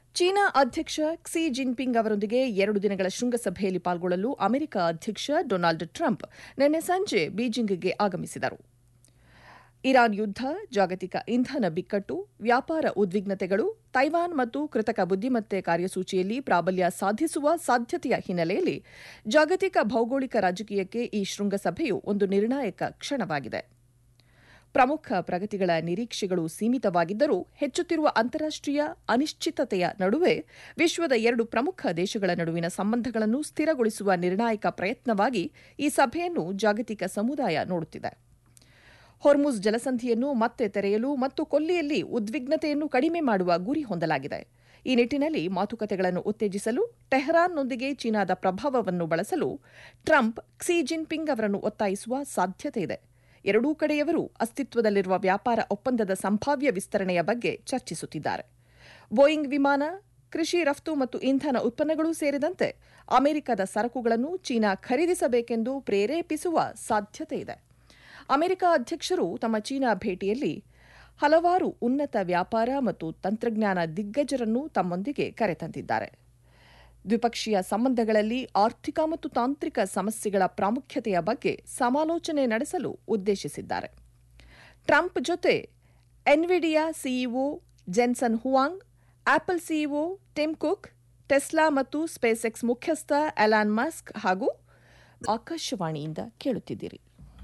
China ಅಧ್ಯಕ್ಷ Xi Jinping ಅವರೊಂದಿಗೆ ಎರಡು ದಿನಗಳ ಶೃಂಗಸಭೆಯಲ್ಲಿ ಪಾಲ್ಗೊಳ್ಳಲು ಅಮೆರಿಕ ಅಧ್ಯಕ್ಷ ಡೊನಾಲ್ಡ್ ಟ್ರಂಪ್ ನಿನ್ನೆ ಸಂಜೆ ಬೀಜಿಂಗ್ಗೆ ಆಗಮಿಸಿದರು ಇರಾನ್ ಯುದ್ಧ ಜಾಗತಿಕ ಇಂಧನ ಬಿಕ್ಕಟ್ಟು ವ್ಯಾಪಾರ ಉದ್ವಿಗ್ನತೆಗಳು ತೈವಾನ್ ಮತ್ತು ಕೃತಕ ಬುದ್ದಿಮತ್ತೆ ಕಾರ್ಯಸೂಚಿಯಲ್ಲಿ ಪ್ರಾಬಲ್ಯ ಸಾಧಿಸುವ ಸಾಧ್ಯತೆಯ ಹಿನ್ನೆಲೆಯಲ್ಲಿ ಜಾಗತಿಕ ಭೌಗೋಳಿಕ ರಾಜಕೀಯಕ್ಕೆ ಈ ಶೃಂಗಸಭೆಯು ಒಂದು ನಿರ್ಣಾಯಕ ಕ್ಷಣವಾಗಿದೆ ಪ್ರಮುಖ ಪ್ರಗತಿಗಳ ನಿರೀಕ್ಷೆಗಳು ಸೀಮಿತವಾಗಿದ್ದರೂ ಹೆಚ್ಚುತ್ತಿರುವ ಅಂತಾರಾಷ್ಟೀಯ ಅನಿಶ್ಚಿತತೆಯ ನಡುವೆ ವಿಶ್ವದ ಎರಡು ಪ್ರಮುಖ ದೇಶಗಳ ನಡುವಿನ ಸಂಬಂಧಗಳನ್ನು ಸ್ಥಿರಗೊಳಿಸುವ ನಿರ್ಣಾಯಕ ಪ್ರಯತ್ನವಾಗಿ ಈ ಸಭೆಯನ್ನು ಜಾಗತಿಕ ಸಮುದಾಯ ನೋಡುತ್ತಿದೆ ಹೊರ್ಮುಜ್ ಜಲಸಂಧಿಯನ್ನು ಮತ್ತೆ ತೆರೆಯಲು ಮತ್ತು ಕೊಲ್ಲಿಯಲ್ಲಿ ಉದ್ವಿಗ್ನತೆಯನ್ನು ಕಡಿಮೆ ಮಾಡುವ ಗುರಿ ಹೊಂದಲಾಗಿದೆ ಈ ನಿಟ್ಟಿನಲ್ಲಿ ಮಾತುಕತೆಗಳನ್ನು ಉತ್ತೇಜಿಸಲು ಟೆಹರಾನ್ನೊಂದಿಗೆ ಚೀನಾದ ಪ್ರಭಾವವನ್ನು ಬಳಸಲು ಟ್ರಂಪ್ ಕ್ಸಿ ಜಿನ್ಪಿಂಗ್ ಅವರನ್ನು ಒತ್ತಾಯಿಸುವ ಸಾಧ್ಯತೆ ಇದೆ ಎರಡೂ ಕಡೆಯವರು ಅಸ್ತಿತ್ವದಲ್ಲಿರುವ ವ್ಯಾಪಾರ ಒಪ್ಪಂದದ ಸಂಭಾವ್ಯ ವಿಸ್ತರಣೆಯ ಬಗ್ಗೆ ಚರ್ಚಿಸುತ್ತಿದ್ದಾರೆ ಬೋಯಿಂಗ್ ವಿಮಾನ ಕೃಷಿ ರಫ್ತು ಮತ್ತು ಇಂಧನ ಉತ್ಪನ್ನಗಳೂ ಸೇರಿದಂತೆ ಅಮೆರಿಕದ ಸರಕುಗಳನ್ನು ಚೀನಾ ಖರೀದಿಸಬೇಕೆಂದು ಪ್ರೇರೇಪಿಸುವ ಸಾಧ್ಯತೆ ಇದೆ ಅಮೆರಿಕ ಅಧ್ಯಕ್ಷರು ತಮ್ಮ ಚೀನಾ ಭೇಟಿಯಲ್ಲಿ ಹಲವಾರು ಉನ್ನತ ವ್ಯಾಪಾರ ಮತ್ತು ತಂತ್ರಜ್ಞಾನ ದಿಗ್ಗಜರನ್ನು ತಮ್ಮೊಂದಿಗೆ ಕರೆತಂದಿದ್ದಾರೆ ದ್ವಿಪಕ್ಷೀಯ ಸಂಬಂಧಗಳಲ್ಲಿ ಆರ್ಥಿಕ ಮತ್ತು ತಾಂತ್ರಿಕ ಸಮಸ್ಯೆಗಳ ಪ್ರಾಮುಖ್ಯತೆಯ ಬಗ್ಗೆ ಸಮಾಲೋಚನೆ ನಡೆಸಲು ಉದ್ದೇಶಿಸಿದ್ದಾರೆ ಟ್ರಂಪ್ ಜೊತೆ Nvidia CEO Jensen Huang Apple CEO Tim Cook Tesla ಮತ್ತು ಸ್ಪೇಸ್ ಎಕ್ಸ್ ಮುಖ್ಯಸ್ಥ ಎಲಾನ್ ಮಸ್ಕ್ ಹಾಗೂ ಆಕಾಶವಾಣಿಯಿಂದ ಕೇಳುತ್ತಿದ್ದೀರಿ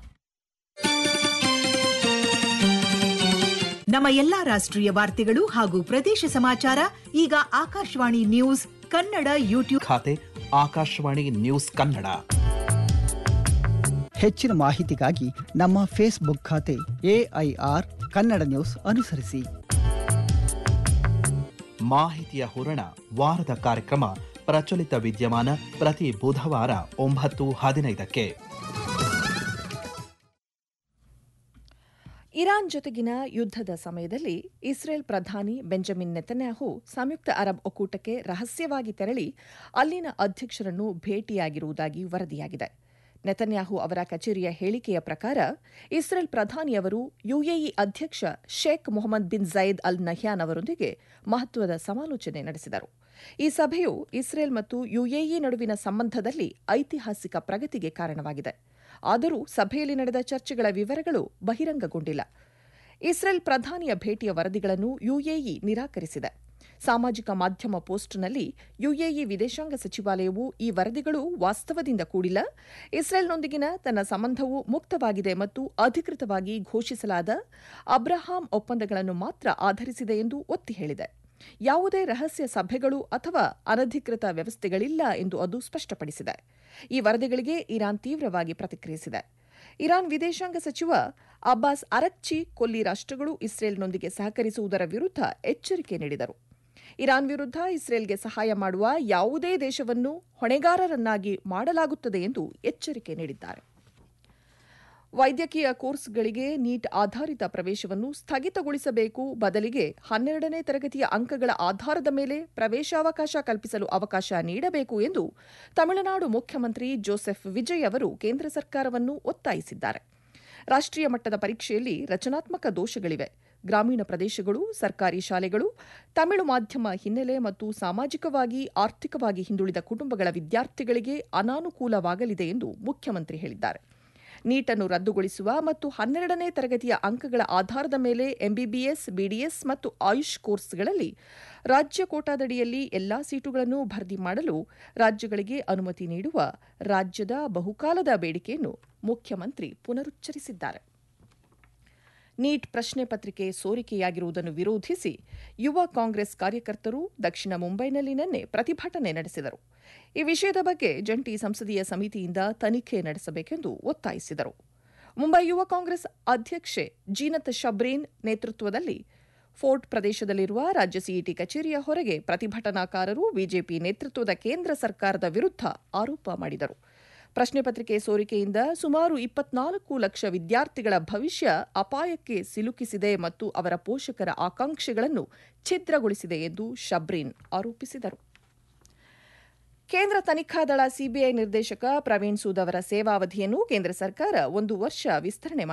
ನಮ್ಮ ಎಲ್ಲಾ ರಾಷ್ಟ್ರೀಯ ವಾರ್ತೆಗಳು ಹಾಗೂ ಪ್ರದೇಶ ಸಮಾಚಾರ ಈಗ ಆಕಾಶವಾಣಿ ನ್ಯೂಸ್ ಕನ್ನಡ ಯೂಟ್ಯೂಬ್ ಖಾತೆ ಆಕಾಶವಾಣಿ ನ್ಯೂಸ್ ಕನ್ನಡ ಹೆಚ್ಚಿನ ಮಾಹಿತಿಗಾಗಿ ನಮ್ಮ ಫೇಸ್ಬುಕ್ ಖಾತೆ ಎಐಆರ್ ಕನ್ನಡ ನ್ಯೂಸ್ ಅನುಸರಿಸಿ ಮಾಹಿತಿಯ ಹೂರಣ ವಾರದ ಕಾರ್ಯಕ್ರಮ ಪ್ರಚಲಿತ ವಿದ್ಯಮಾನ ಪ್ರತಿ ಬುಧವಾರ ಒಂಬತ್ತು ಹದಿನೈದಕ್ಕೆ ಇರಾನ್ ಜೊತೆಗಿನ ಯುದ್ಧದ ಸಮಯದಲ್ಲಿ ಇಸ್ರೇಲ್ ಪ್ರಧಾನಿ ಬೆಂಜಮಿನ್ ನೆತನ್ಯಾಹು ಸಂಯುಕ್ತ ಅರಬ್ ಒಕ್ಕೂಟಕ್ಕೆ ರಹಸ್ಯವಾಗಿ ತೆರಳಿ ಅಲ್ಲಿನ ಅಧ್ಯಕ್ಷರನ್ನು ಭೇಟಿಯಾಗಿರುವುದಾಗಿ ವರದಿಯಾಗಿದೆ ನೆತನ್ಯಾಹು ಅವರ ಕಚೇರಿಯ ಹೇಳಿಕೆಯ ಪ್ರಕಾರ ಇಸ್ರೇಲ್ ಪ್ರಧಾನಿಯವರು ಯುಎಇ ಅಧ್ಯಕ್ಷ Sheikh Mohammed bin zaid Al Nahyan ಅವರೊಂದಿಗೆ ಮಹತ್ವದ ಸಮಾಲೋಚನೆ ನಡೆಸಿದರು ಈ ಸಭೆಯು ಇಸ್ರೇಲ್ ಮತ್ತು ಯುಎಇ ನಡುವಿನ ಸಂಬಂಧದಲ್ಲಿ ಐತಿಹಾಸಿಕ ಪ್ರಗತಿಗೆ ಕಾರಣವಾಗಿದೆ ಆದರೂ ಸಭೆಯಲ್ಲಿ ನಡೆದ ಚರ್ಚೆಗಳ ವಿವರಗಳು ಬಹಿರಂಗಗೊಂಡಿಲ್ಲ ಇಸ್ರೇಲ್ ಪ್ರಧಾನಿಯ ಭೇಟಿಯ ವರದಿಗಳನ್ನು ಯುಎಇ ನಿರಾಕರಿಸಿದೆ ಸಾಮಾಜಿಕ ಮಾಧ್ಯಮ ಪೋಸ್ಟ್ನಲ್ಲಿ ಯುಎಇ ವಿದೇಶಾಂಗ ಸಚಿವಾಲಯವು ಈ ವರದಿಗಳು ವಾಸ್ತವದಿಂದ ಕೂಡಿಲ್ಲ ಇಸ್ರೇಲ್ನೊಂದಿಗಿನ ತನ್ನ ಸಂಬಂಧವು ಮುಕ್ತವಾಗಿದೆ ಮತ್ತು ಅಧಿಕೃತವಾಗಿ ಘೋಷಿಸಲಾದ ಅಬ್ರಹಾಂ ಒಪ್ಪಂದಗಳನ್ನು ಮಾತ್ರ ಆಧರಿಸಿದೆ ಎಂದು ಒತ್ತಿ ಹೇಳಿದೆ ಯಾವುದೇ ರಹಸ್ಯ ಸಭೆಗಳು ಅಥವಾ ಅನಧಿಕೃತ ವ್ಯವಸ್ಥೆಗಳಿಲ್ಲ ಎಂದು ಅದು ಸ್ಪಷ್ಟಪಡಿಸಿದೆ ಈ ವರದಿಗಳಿಗೆ ಇರಾನ್ ತೀವ್ರವಾಗಿ ಪ್ರತಿಕ್ರಿಯಿಸಿದೆ ಇರಾನ್ ವಿದೇಶಾಂಗ ಸಚಿವ ಅಬ್ಬಾಸ್ ಅರಕ್ಚಿ ಕೊಲ್ಲಿ ರಾಷ್ಟ್ರಗಳು ಇಸ್ರೇಲ್ನೊಂದಿಗೆ ಸಹಕರಿಸುವುದರ ವಿರುದ್ಧ ಎಚ್ಚರಿಕೆ ನೀಡಿದರು ಇರಾನ್ ವಿರುದ್ಧ ಇಸ್ರೇಲ್ಗೆ ಸಹಾಯ ಮಾಡುವ ಯಾವುದೇ ದೇಶವನ್ನು ಹೊಣೆಗಾರರನ್ನಾಗಿ ಮಾಡಲಾಗುತ್ತದೆ ಎಂದು ಎಚ್ಚರಿಕೆ ನೀಡಿದ್ದಾರೆ ವೈದ್ಯಕೀಯ ಕೋರ್ಸ್ಗಳಿಗೆ ನೀಟ್ ಆಧಾರಿತ ಪ್ರವೇಶವನ್ನು ಸ್ಥಗಿತಗೊಳಿಸಬೇಕು ಬದಲಿಗೆ ಹನ್ನೆರಡನೇ ತರಗತಿಯ ಅಂಕಗಳ ಆಧಾರದ ಮೇಲೆ ಪ್ರವೇಶಾವಕಾಶ ಕಲ್ಪಿಸಲು ಅವಕಾಶ ನೀಡಬೇಕು ಎಂದು ತಮಿಳುನಾಡು ಮುಖ್ಯಮಂತ್ರಿ ಜೋಸೆಫ್ ವಿಜಯ್ ಅವರು ಕೇಂದ್ರ ಸರ್ಕಾರವನ್ನು ಒತ್ತಾಯಿಸಿದ್ದಾರೆ ರಾಷ್ಟ್ರೀಯ ಮಟ್ಟದ ಪರೀಕ್ಷೆಯಲ್ಲಿ ರಚನಾತ್ಮಕ ದೋಷಗಳಿವೆ ಗ್ರಾಮೀಣ ಪ್ರದೇಶಗಳು ಸರ್ಕಾರಿ ಶಾಲೆಗಳು ತಮಿಳು ಮಾಧ್ಯಮ ಹಿನ್ನೆಲೆ ಮತ್ತು ಸಾಮಾಜಿಕವಾಗಿ ಆರ್ಥಿಕವಾಗಿ ಹಿಂದುಳಿದ ಕುಟುಂಬಗಳ ವಿದ್ಯಾರ್ಥಿಗಳಿಗೆ ಅನಾನುಕೂಲವಾಗಲಿದೆ ಎಂದು ಮುಖ್ಯಮಂತ್ರಿ ಹೇಳಿದ್ದಾರೆ ನೀಟನ್ನು ರದ್ದುಗೊಳಿಸುವ ಮತ್ತು ಹನ್ನೆರಡನೇ ತರಗತಿಯ ಅಂಕಗಳ ಆಧಾರದ ಮೇಲೆ ಎಂಬಿಬಿಎಸ್ ಬಿಡಿಎಸ್ ಮತ್ತು ಆಯುಷ್ ಕೋರ್ಸ್ಗಳಲ್ಲಿ ರಾಜ್ಯ ಕೋಟಾದಡಿಯಲ್ಲಿ ಎಲ್ಲಾ ಸೀಟುಗಳನ್ನು ಭರ್ತಿ ಮಾಡಲು ರಾಜ್ಯಗಳಿಗೆ ಅನುಮತಿ ನೀಡುವ ರಾಜ್ಯದ ಬಹುಕಾಲದ ಬೇಡಿಕೆಯನ್ನು ಮುಖ್ಯಮಂತ್ರಿ ಪುನರುಚ್ಚರಿಸಿದ್ದಾರೆ ನೀಟ್ ಪ್ರಶ್ನೆ ಪತ್ರಿಕೆ ಸೋರಿಕೆಯಾಗಿರುವುದನ್ನು ವಿರೋಧಿಸಿ ಯುವ ಕಾಂಗ್ರೆಸ್ ಕಾರ್ಯಕರ್ತರು ದಕ್ಷಿಣ ಮುಂಬೈನಲ್ಲಿ ನಿನ್ನೆ ಪ್ರತಿಭಟನೆ ನಡೆಸಿದರು ಈ ವಿಷಯದ ಬಗ್ಗೆ ಜಂಟಿ ಸಂಸದೀಯ ಸಮಿತಿಯಿಂದ ತನಿಖೆ ನಡೆಸಬೇಕೆಂದು ಒತ್ತಾಯಿಸಿದರು ಮುಂಬೈ ಯುವ ಕಾಂಗ್ರೆಸ್ ಅಧ್ಯಕ್ಷೆ ಜೀನತ್ ಶಬ್ರೀನ್ ನೇತೃತ್ವದಲ್ಲಿ ಫೋರ್ಟ್ ಪ್ರದೇಶದಲ್ಲಿರುವ ರಾಜ್ಯ ಸಿಇಟಿ ಕಚೇರಿಯ ಹೊರಗೆ ಪ್ರತಿಭಟನಾಕಾರರು ಬಿಜೆಪಿ ನೇತೃತ್ವದ ಕೇಂದ್ರ ಸರ್ಕಾರದ ವಿರುದ್ಧ ಆರೋಪ ಮಾಡಿದರು ಪ್ರಶ್ನೆ ಪತ್ರಿಕೆ ಸೋರಿಕೆಯಿಂದ ಸುಮಾರು ಇಪ್ಪತ್ನಾಲ್ಕು ಲಕ್ಷ ವಿದ್ಯಾರ್ಥಿಗಳ ಭವಿಷ್ಯ ಅಪಾಯಕ್ಕೆ ಸಿಲುಕಿಸಿದೆ ಮತ್ತು ಅವರ ಪೋಷಕರ ಆಕಾಂಕ್ಷೆಗಳನ್ನು ಛಿದ್ರಗೊಳಿಸಿದೆ ಎಂದು ಶಬ್ರೀನ್ ಆರೋಪಿಸಿದರು ಕೇಂದ್ರ ತನಿಖಾ ದಳ ಸಿಬಿಐ ನಿರ್ದೇಶಕ ಪ್ರವೀಣ್ ಸೂದ್ ಅವರ ಸೇವಾವಧಿಯನ್ನು ಕೇಂದ್ರ ಸರ್ಕಾರ ಒಂದು ವರ್ಷ ವಿಸ್ತರಣೆ